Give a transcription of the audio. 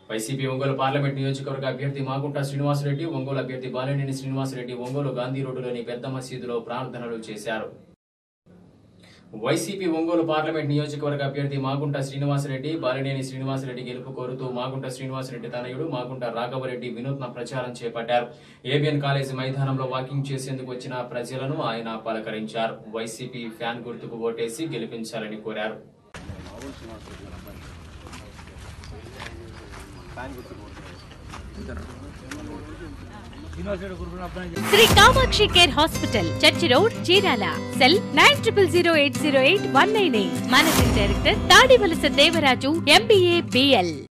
YCP Ongole parliament నియోజకవర్గ అభ్యర్థి మాగుంట శ్రీనివాసరెడ్డి ఒంగోలు అభ్యర్థి బాలినేని శ్రీనివాసరెడ్డి ఒంగోలు గాంధీ రోడ్డులోని పెద్ద మసీదులో ప్రార్థనలు చేశారు వైసీపీ ఒంగోలు పార్లమెంట్ నియోజకవర్గ అభ్యర్థి మాగుంట శ్రీనివాసరెడ్డి బాలినేని శ్రీనివాసరెడ్డి గెలుపు కోరుతూ మాగుంట శ్రీనివాసరెడ్డి తనయుడు మాగుంట రాఘవరెడ్డి వినూత్న ప్రచారం చేపట్టారు ఏబిఎన్ కాలేజీ మైదానంలో వాకింగ్ చేసేందుకు వచ్చిన ప్రజలను ఆయన పలకరించారు వైసీపీ ఫ్యాన్ గుర్తుకు ఓటేసి గెలిపించాలని కోరారు Shri Kamakshi care hospital church road Chirala cell nine triple zero eight zero eight one nine eight managing director Tadivalasa Devaraju MBA BL